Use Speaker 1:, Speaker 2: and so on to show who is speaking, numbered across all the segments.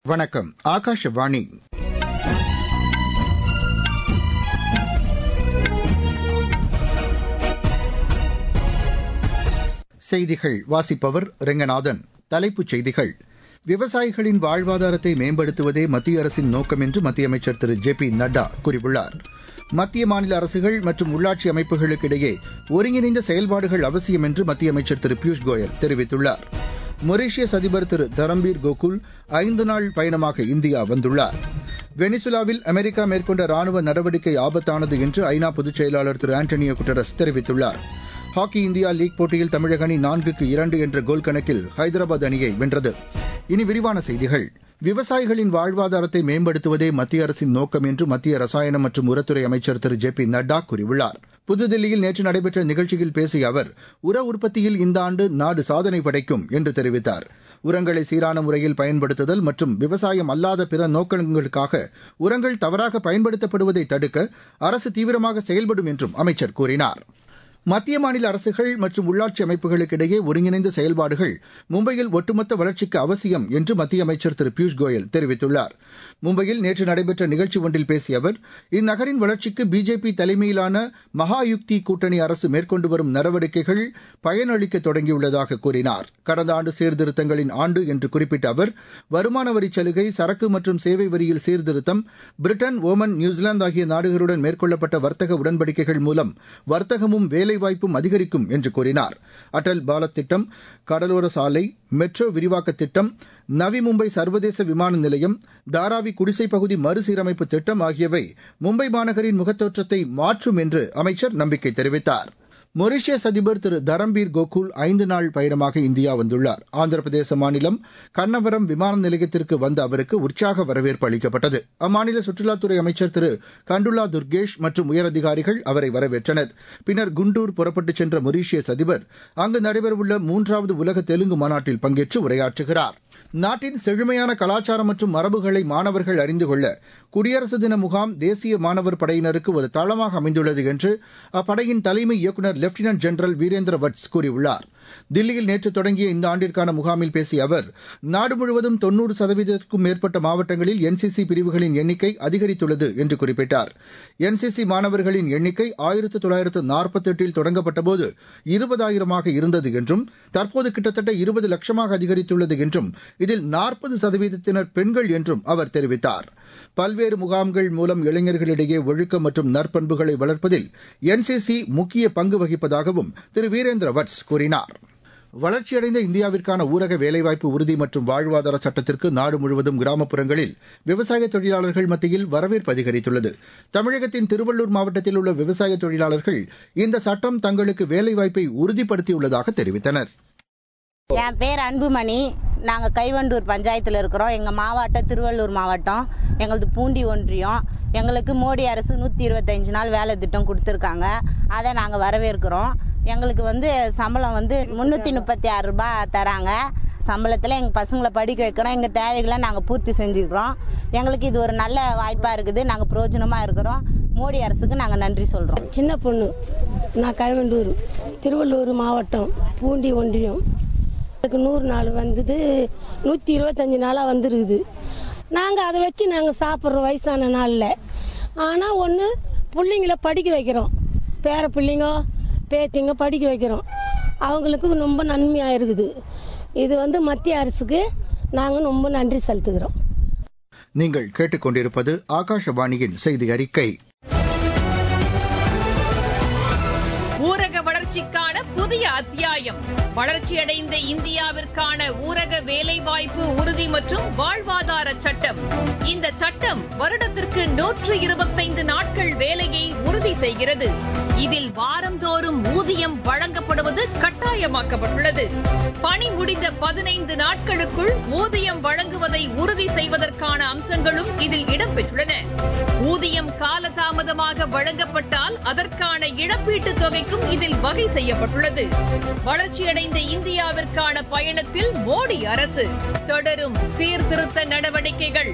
Speaker 1: வணக்கம் ஆகாஷவாணி செய்திகள் வாசிப்பவர் ரெங்கநாதன் தலைப்புச் செய்திகள் விவசாயிகளின் வாழ்வாதாரத்தை மேம்படுத்துவதே மத்திய அரசின் நோக்கம் என்று மத்திய அமைச்சர் திரு ஜே பி நட்டா கூறியுள்ளார் மத்திய மாநில அரசுகள் மற்றும் உள்ளாட்சி அமைப்புகளுக்கு இடையே ஒருங்கிணைந்த செயல்பாடுகள் அவசியம் என்று மத்திய அமைச்சர் திரு பியூஷ் கோயல் தெரிவித்துள்ளார் மொரீஷியஸ் அதிபர் திரு தரம்பீர் கோகுல் ஐந்து நாள் பயணமாக இந்தியா வந்துள்ளார் வெனிசுலாவில் அமெரிக்கா மேற்கொண்ட ராணுவ நடவடிக்கை ஆபத்தானது என்று ஐநா பொதுச் செயலாளர் திரு ஆண்டனியோ குட்டரஸ் தெரிவித்துள்ளார் ஹாக்கி இந்தியா லீக் போட்டியில் தமிழக அணி நான்குக்கு இரண்டு என்ற கோல் கணக்கில் ஹைதராபாத் அணியை வென்றது இனி விரிவான செய்திகள் விவசாயிகளின் வாழ்வாதாரத்தை மேம்படுத்துவதே மத்திய அரசின் நோக்கம் என்று மத்திய ரசாயனம் மற்றும் உரத்துறை அமைச்சர் திரு ஜே பி நட்டா கூறியுள்ளார் புதுதில்லியில் நேற்று நடைபெற்ற நிகழ்ச்சியில் பேசிய அவர் உர உற்பத்தியில் இந்த ஆண்டு நாடு சாதனை படைக்கும் என்று தெரிவித்தார் உரங்களை சீரான முறையில் பயன்படுத்துதல் மற்றும் விவசாயம் அல்லாத பிற நோக்கங்களுக்காக உரங்கள் தவறாக பயன்படுத்தப்படுவதை தடுக்க அரசு தீவிரமாக செயல்படும் என்றும் அமைச்சர் கூறினார் மத்திய மாநில அரசுகள் மற்றும் உள்ளாட்சி அமைப்புகளுக்கு இடையே ஒருங்கிணைந்த செயல்பாடுகள் மும்பையில் ஒட்டுமொத்த வளர்ச்சிக்கு அவசியம் என்று மத்திய அமைச்சர் திரு பியூஷ் கோயல் தெரிவித்துள்ளார் மும்பையில் நேற்று நடைபெற்ற நிகழ்ச்சி ஒன்றில் பேசிய அவர் இந்நகரின் வளர்ச்சிக்கு பிஜேபி தலைமையிலான மகாயுக்தி கூட்டணி அரசு மேற்கொண்டு வரும் நடவடிக்கைகள் பயனளிக்க தொடங்கியுள்ளதாக கூறினார் கடந்த ஆண்டு சீர்திருத்தங்களின் ஆண்டு என்று குறிப்பிட்ட அவர் வருமான வரி சலுகை சரக்கு மற்றும் சேவை வரியில் சீர்திருத்தம் பிரிட்டன் ஓமன் நியூசிலாந்து ஆகிய நாடுகளுடன் மேற்கொள்ளப்பட்ட வர்த்தக உடன்படிக்கைகள் மூலம் வர்த்தகமும் வேலைவாய்ப்பும் அதிகரிக்கும் என்று கூறினார் அடல் பாலத் திட்டம் கடலோர சாலை மெட்ரோ விரிவாக்க திட்டம் நவி மும்பை சர்வதேச விமான நிலையம் தாராவி குடிசை பகுதி மறுசீரமைப்பு திட்டம் ஆகியவை மும்பை மாநகரின் முகத்தோற்றத்தை மாற்றும் என்று அமைச்சர் நம்பிக்கை தெரிவித்தார் மொரீஷியஸ் அதிபர் திரு தரம்பீர் கோகுல் ஐந்து நாள் பயணமாக இந்தியா வந்துள்ளார் ஆந்திர பிரதேச மாநிலம் கன்னவரம் விமான நிலையத்திற்கு வந்த அவருக்கு உற்சாக வரவேற்பு அளிக்கப்பட்டது அம்மாநில சுற்றுலாத்துறை அமைச்சர் திரு கண்டுலா துர்கேஷ் மற்றும் உயரதிகாரிகள் அவரை வரவேற்றனர் பின்னர் குண்டூர் புறப்பட்டுச் சென்ற மொரீஷியஸ் அதிபர் அங்கு நடைபெறவுள்ள மூன்றாவது உலக தெலுங்கு மாநாட்டில் பங்கேற்று உரையாற்றுகிறார் நாட்டின் செழுமையான கலாச்சாரம் மற்றும் மரபுகளை மாணவர்கள் அறிந்து கொள்ள குடியரசு தின முகாம் தேசிய மாணவர் படையினருக்கு ஒரு தளமாக அமைந்துள்ளது என்று அப்படையின் தலைமை இயக்குநர் லெப்டினன்ட் ஜெனரல் வீரேந்திர வட்ஸ் கூறியுள்ளார் தில்லியில் நேற்று தொடங்கிய இந்த ஆண்டிற்கான முகாமில் பேசிய அவர் நாடு முழுவதும் தொன்னூறு சதவீதத்திற்கும் மேற்பட்ட மாவட்டங்களில் என்சிசி பிரிவுகளின் எண்ணிக்கை அதிகரித்துள்ளது என்று குறிப்பிட்டார் என்சிசி மாணவர்களின் எண்ணிக்கை ஆயிரத்து தொள்ளாயிரத்து நாற்பத்தெட்டில் தொடங்கப்பட்டபோது இருபதாயிரமாக இருந்தது என்றும் தற்போது கிட்டத்தட்ட இருபது லட்சமாக அதிகரித்துள்ளது என்றும் இதில் நாற்பது சதவீதத்தினர் பெண்கள் என்றும் அவர் தெரிவித்தார் பல்வேறு முகாம்கள் மூலம் இளைஞர்களிடையே ஒழுக்கம் மற்றும் நற்பண்புகளை வளர்ப்பதில் என்சிசி முக்கிய பங்கு வகிப்பதாகவும் திரு வீரேந்திர வட்ஸ் கூறினார் வளர்ச்சியடைந்த இந்தியாவிற்கான ஊரக வேலைவாய்ப்பு உறுதி மற்றும் வாழ்வாதார சட்டத்திற்கு நாடு முழுவதும் கிராமப்புறங்களில் விவசாய தொழிலாளர்கள் மத்தியில் வரவேற்பு அதிகரித்துள்ளது தமிழகத்தின் திருவள்ளூர் மாவட்டத்தில் உள்ள விவசாய தொழிலாளர்கள் இந்த சட்டம் தங்களுக்கு வேலைவாய்ப்பை உறுதிப்படுத்தியுள்ளதாக தெரிவித்தனர்
Speaker 2: என் பேர் அன்புமணி நாங்கள் கைவண்டூர் பஞ்சாயத்தில் இருக்கிறோம் எங்கள் மாவட்டம் திருவள்ளூர் மாவட்டம் எங்களது பூண்டி ஒன்றியம் எங்களுக்கு மோடி அரசு நூற்றி இருபத்தஞ்சு நாள் வேலை திட்டம் கொடுத்துருக்காங்க அதை நாங்கள் வரவேற்கிறோம் எங்களுக்கு வந்து சம்பளம் வந்து முந்நூற்றி முப்பத்தி ஆறு ரூபாய் தராங்க சம்பளத்தில் எங்கள் பசங்களை படிக்க வைக்கிறோம் எங்கள் தேவைகளை நாங்கள் பூர்த்தி செஞ்சுக்கிறோம் எங்களுக்கு இது ஒரு நல்ல வாய்ப்பாக இருக்குது நாங்கள் பிரயோஜனமாக இருக்கிறோம் மோடி அரசுக்கு நாங்கள் நன்றி சொல்கிறோம்
Speaker 3: சின்ன பொண்ணு நான் கைவண்டூர் திருவள்ளூர் மாவட்டம் பூண்டி ஒன்றியம் எனக்கு நூறு நாள் வந்தது நூற்றி இருபத்தஞ்சி நாளாக வந்துருக்குது நாங்கள் அதை வச்சு நாங்கள் சாப்பிட்றோம் வயசான நாளில் ஆனால் ஒன்று பிள்ளைங்கள படிக்க வைக்கிறோம் பேர பிள்ளைங்க பேத்திங்க படிக்க வைக்கிறோம் அவங்களுக்கு ரொம்ப நன்மையாக இருக்குது இது வந்து மத்திய அரசுக்கு நாங்கள் ரொம்ப நன்றி செலுத்துகிறோம்
Speaker 1: நீங்கள் கேட்டுக்கொண்டிருப்பது ஆகாஷவாணியின் செய்தி அறிக்கை
Speaker 4: ஊரக வளர்ச்சிக்கான புதிய அத்தியாயம் வளர்ச்சியடைந்த இந்தியாவிற்கான ஊரக வேலைவாய்ப்பு உறுதி மற்றும் வாழ்வாதார சட்டம் இந்த சட்டம் வருடத்திற்கு நூற்று இருபத்தைந்து நாட்கள் வேலையை உறுதி செய்கிறது இதில் வாரந்தோறும் ஊதியம் வழங்கப்படுவது கட்டாயமாக்கப்பட்டுள்ளது பணி முடிந்த பதினைந்து நாட்களுக்குள் ஊதியம் வழங்குவதை உறுதி செய்வதற்கான அம்சங்களும் இதில் இடம்பெற்றுள்ளன ஊதியம் காலதாமதமாக வழங்கப்பட்டால் அதற்கான இழப்பீட்டுத் தொகைக்கும் இதில் வகை செய்யப்பட்டுள்ளது வளர்ச்சியடைந்த இந்தியாவிற்கான பயணத்தில் மோடி அரசு தொடரும் சீர்திருத்த நடவடிக்கைகள்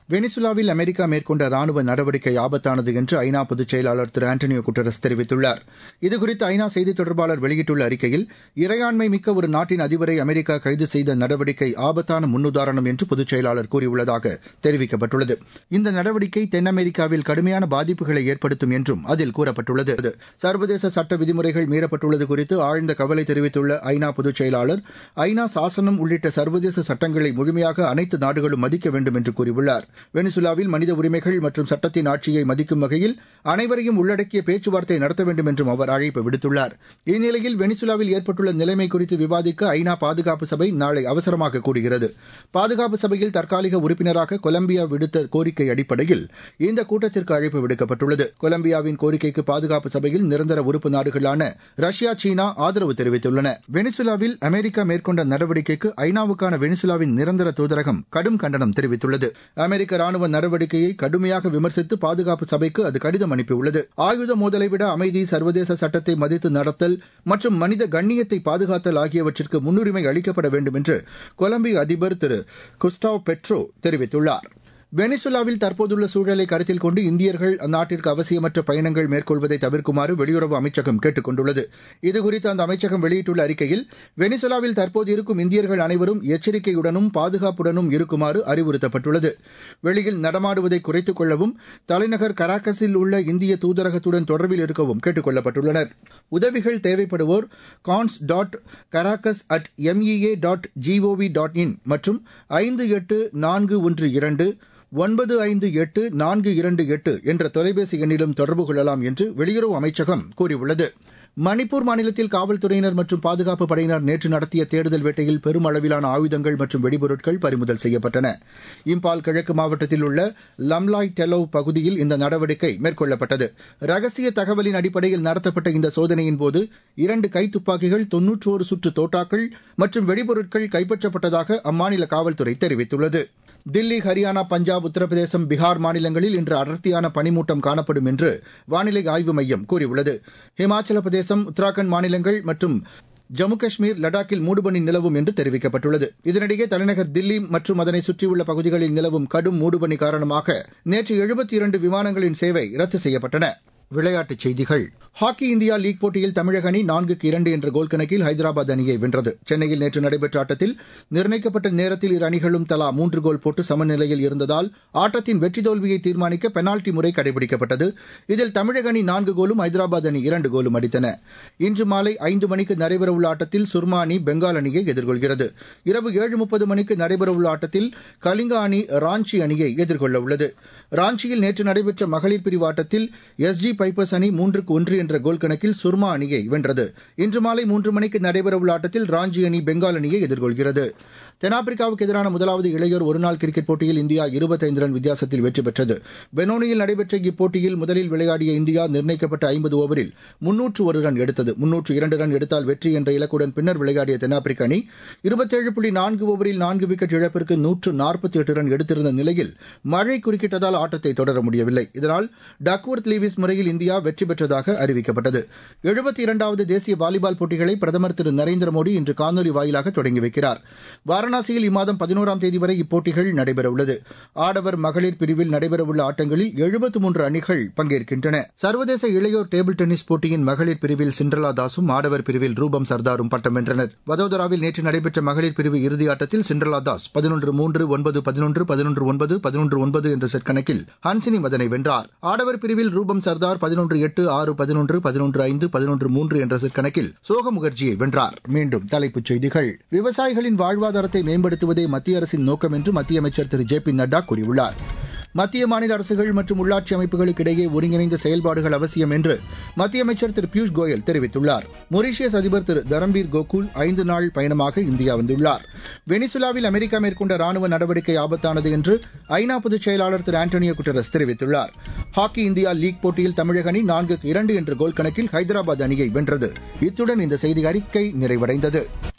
Speaker 1: வெனிசுலாவில் அமெரிக்கா மேற்கொண்ட ராணுவ நடவடிக்கை ஆபத்தானது என்று ஐநா பொதுச் செயலாளர் திரு ஆண்டனியோ குட்டரஸ் தெரிவித்துள்ளார் இதுகுறித்து ஐநா செய்தித் தொடர்பாளர் வெளியிட்டுள்ள அறிக்கையில் இறையாண்மை மிக்க ஒரு நாட்டின் அதிபரை அமெரிக்கா கைது செய்த நடவடிக்கை ஆபத்தான முன்னுதாரணம் என்று பொதுச் செயலாளர் கூறியுள்ளதாக தெரிவிக்கப்பட்டுள்ளது இந்த நடவடிக்கை தென் அமெரிக்காவில் கடுமையான பாதிப்புகளை ஏற்படுத்தும் என்றும் அதில் கூறப்பட்டுள்ளது சர்வதேச சட்ட விதிமுறைகள் மீறப்பட்டுள்ளது குறித்து ஆழ்ந்த கவலை தெரிவித்துள்ள ஐநா பொதுச் செயலாளர் ஐநா சாசனம் உள்ளிட்ட சர்வதேச சட்டங்களை முழுமையாக அனைத்து நாடுகளும் மதிக்க வேண்டும் என்று கூறியுள்ளார் வெனிசுலாவில் மனித உரிமைகள் மற்றும் சட்டத்தின் ஆட்சியை மதிக்கும் வகையில் அனைவரையும் உள்ளடக்கிய பேச்சுவார்த்தை நடத்த வேண்டும் என்றும் அவர் அழைப்பு விடுத்துள்ளார் இந்நிலையில் வெனிசுலாவில் ஏற்பட்டுள்ள நிலைமை குறித்து விவாதிக்க ஐநா பாதுகாப்பு சபை நாளை அவசரமாக கூடுகிறது பாதுகாப்பு சபையில் தற்காலிக உறுப்பினராக கொலம்பியா விடுத்த கோரிக்கை அடிப்படையில் இந்த கூட்டத்திற்கு அழைப்பு விடுக்கப்பட்டுள்ளது கொலம்பியாவின் கோரிக்கைக்கு பாதுகாப்பு சபையில் நிரந்தர உறுப்பு நாடுகளான ரஷ்யா சீனா ஆதரவு தெரிவித்துள்ளன வெனிசுலாவில் அமெரிக்கா மேற்கொண்ட நடவடிக்கைக்கு ஐநாவுக்கான வெனிசுலாவின் நிரந்தர தூதரகம் கடும் கண்டனம் தெரிவித்துள்ளது அமெரிக்க ராணுவ நடவடிக்கையை கடுமையாக விமர்சித்து பாதுகாப்பு சபைக்கு அது கடிதம் அனுப்பியுள்ளது ஆயுத மோதலை விட அமைதி சர்வதேச சட்டத்தை மதித்து நடத்தல் மற்றும் மனித கண்ணியத்தை பாதுகாத்தல் ஆகியவற்றிற்கு முன்னுரிமை அளிக்கப்பட வேண்டும் என்று கொலம்பிய அதிபர் திரு குஸ்டாவ் பெட்ரோ தெரிவித்துள்ளார் வெனிசுலாவில் தற்போதுள்ள சூழலை கருத்தில் கொண்டு இந்தியர்கள் அந்நாட்டிற்கு அவசியமற்ற பயணங்கள் மேற்கொள்வதை தவிர்க்குமாறு வெளியுறவு அமைச்சகம் கேட்டுக் கொண்டுள்ளது இதுகுறித்து அந்த அமைச்சகம் வெளியிட்டுள்ள அறிக்கையில் வெனிசுலாவில் தற்போது இருக்கும் இந்தியர்கள் அனைவரும் எச்சரிக்கையுடனும் பாதுகாப்புடனும் இருக்குமாறு அறிவுறுத்தப்பட்டுள்ளது வெளியில் நடமாடுவதை குறைத்துக் கொள்ளவும் தலைநகர் கராக்கஸில் உள்ள இந்திய தூதரகத்துடன் தொடர்பில் இருக்கவும் கேட்டுக் கொள்ளப்பட்டுள்ளனர் உதவிகள் தேவைப்படுவோர் cons dot Caracas at MEA dot GOV dot in மற்றும் ஐந்து எட்டு நான்கு ஒன்று இரண்டு ஒன்பது ஐந்து எட்டு நான்கு இரண்டு எட்டு என்ற தொலைபேசி எண்ணிலும் தொடர்பு கொள்ளலாம் என்று வெளியுறவு அமைச்சகம் கூறியுள்ளது மணிப்பூர் மாநிலத்தில் காவல்துறையினர் மற்றும் பாதுகாப்பு படையினர் நேற்று நடத்திய தேடுதல் வேட்டையில் பெரும் அளவிலான ஆயுதங்கள் மற்றும் வெடிபொருட்கள் பறிமுதல் செய்யப்பட்டன இம்பால் கிழக்கு மாவட்டத்தில் உள்ள லம்லாய் டெலோவ் பகுதியில் இந்த நடவடிக்கை மேற்கொள்ளப்பட்டது ரகசிய தகவலின் அடிப்படையில் நடத்தப்பட்ட இந்த சோதனையின் போது இரண்டு கைத்துப்பாக்கிகள் தொன்னூற்றோரு சுற்று தோட்டாக்கள் மற்றும் வெடிபொருட்கள் கைப்பற்றப்பட்டதாக அம்மாநில காவல்துறை தெரிவித்துள்ளது தில்லி ஹரியானா பஞ்சாப் உத்தரப்பிரதேசம் பீகார் மாநிலங்களில் இன்று அடர்த்தியான பனிமூட்டம் காணப்படும் என்று வானிலை ஆய்வு மையம் கூறியுள்ளது ஹிமாச்சல பிரதேசம் உத்தராகண்ட் மாநிலங்கள் மற்றும் ஜம்மு காஷ்மீர் லடாக்கில் மூடுபனி நிலவும் என்று தெரிவிக்கப்பட்டுள்ளது இதனிடையே தலைநகர் தில்லி மற்றும் அதனை சுற்றியுள்ள பகுதிகளில் நிலவும் கடும் மூடுபனி காரணமாக நேற்று எழுபத்தி இரண்டு விமானங்களின் சேவை ரத்து செய்யப்பட்டன விளையாட்டுச் செய்திகள் ஹாக்கி இந்தியா லீக் போட்டியில் தமிழக அணி நான்குக்கு இரண்டு என்ற கோல் கணக்கில் ஹைதராபாத் அணியை வென்றது சென்னையில் நேற்று நடைபெற்ற ஆட்டத்தில் நிர்ணயிக்கப்பட்ட நேரத்தில் இரு அணிகளும் தலா மூன்று கோல் போட்டு சமநிலையில் இருந்ததால் ஆட்டத்தின் வெற்றி தோல்வியை தீர்மானிக்க பெனால்டி முறை கடைபிடிக்கப்பட்டது இதில் தமிழக அணி நான்கு கோலும் ஹைதராபாத் அணி இரண்டு கோலும் அடித்தன இன்று மாலை ஐந்து மணிக்கு நடைபெறவுள்ள ஆட்டத்தில் சுர்மா அணி பெங்கால் அணியை எதிர்கொள்கிறது இரவு ஏழு முப்பது மணிக்கு நடைபெறவுள்ள ஆட்டத்தில் கலிங்கா அணி ராஞ்சி அணியை எதிர்கொள்ள உள்ளது ராஞ்சியில் நேற்று நடைபெற்ற மகளிர் பிரிவு ஆட்டத்தில் எஸ் ஜி பைப்பர்ஸ் அணி மூன்றுக்கு ஒன்று என்ற கோல் கணக்கில் சுர்மா அணியை வென்றது இன்று மாலை மூன்று மணிக்கு நடைபெறவுள்ள ஆட்டத்தில் ராஞ்சி அணி பெங்கால் அணியை எதிர்கொள்கிறது தென்னாப்பிரிக்காவுக்கு எதிரான முதலாவது இளையோர் ஒருநாள் கிரிக்கெட் போட்டியில் இந்தியா இருபத்தைந்து ரன் வித்தியாசத்தில் வெற்றி பெற்றது பெனோனியில் நடைபெற்ற இப்போட்டியில் முதலில் விளையாடிய இந்தியா நிர்ணயிக்கப்பட்ட ஐம்பது ஓவரில் முன்னூற்று ஒரு ரன் எடுத்தது முன்னூற்று இரண்டு ரன் எடுத்தால் வெற்றி என்ற இலக்குடன் பின்னர் விளையாடிய தென்னாப்பிரிக்க அணி இருபத்தேழு புள்ளி நான்கு ஓவரில் நான்கு விக்கெட் இழப்பிற்கு நூற்று நாற்பத்தி எட்டு ரன் எடுத்திருந்த நிலையில் மழை குறுக்கிட்டதால் ஆட்டத்தை தொடர முடியவில்லை இதனால் டக்வர்த் லீவிஸ் முறையில் இந்தியா வெற்றி பெற்றதாக அறிவிக்கப்பட்டது எழுபத்தி இரண்டாவது தேசிய வாலிபால் போட்டிகளை பிரதமர் திரு நரேந்திர மோடி இன்று காணொலி வாயிலாக தொடங்கி வைக்கிறார் வாரணாசியில் இம்மாதம் பதினோராம் தேதி வரை இப்போட்டிகள் நடைபெறவுள்ளது ஆடவர் மகளிர் பிரிவில் நடைபெறவுள்ள ஆட்டங்களில் எழுபத்து மூன்று அணிகள் பங்கேற்கின்றன சர்வதேச இளையோர் டேபிள் டென்னிஸ் போட்டியின் மகளிர் பிரிவில் சிண்ட்ரலா தாஸும் ஆடவர் பிரிவில் ரூபம் சர்தாரும் பட்டம் வென்றனர் வதோதராவில் நேற்று நடைபெற்ற மகளிர் பிரிவு இறுதி ஆட்டத்தில் சிண்ட்ரலா தாஸ் பதினொன்று மூன்று ஒன்பது பதினொன்று பதினொன்று ஒன்பது பதினொன்று ஒன்பது என்ற செட் கணக்கில் ஹன்சினி மதனை வென்றார் ஆடவர் பிரிவில் ரூபம் சர்தார் பதினொன்று எட்டு ஆறு பதினொன்று பதினொன்று ஐந்து பதினொன்று மூன்று என்ற செட் கணக்கில் சோக முகர்ஜியை வென்றார் மீண்டும் தலைப்புச் செய்திகள் விவசாயிகளின் வாழ்வாதாரத்தை மேம்படுத்துவதே மத்திய அரசின் நோக்கம் என்று மத்திய அமைச்சர் திரு ஜே பி நட்டா கூறியுள்ளார் மத்திய மாநில அரசுகள் மற்றும் உள்ளாட்சி அமைப்புகளுக்கு இடையே ஒருங்கிணைந்த செயல்பாடுகள் அவசியம் என்று மத்திய அமைச்சர் திரு பியூஷ் கோயல் தெரிவித்துள்ளார் மொரீஷியஸ் அதிபர் திரு தரம்பீர் கோகுல் ஐந்து நாள் பயணமாக இந்தியா வந்துள்ளார் வெனிசுலாவில் அமெரிக்கா மேற்கொண்ட ராணுவ நடவடிக்கை ஆபத்தானது என்று ஐநா பொதுச் செயலாளர் திரு ஆண்டனியோ குட்டரஸ் தெரிவித்துள்ளார் ஹாக்கி இந்தியா லீக் போட்டியில் தமிழக அணி நான்குக்கு இரண்டு என்ற கோல் கணக்கில் ஹைதராபாத் அணியை வென்றது இத்துடன் இந்த செய்தி அறிக்கை நிறைவடைந்தது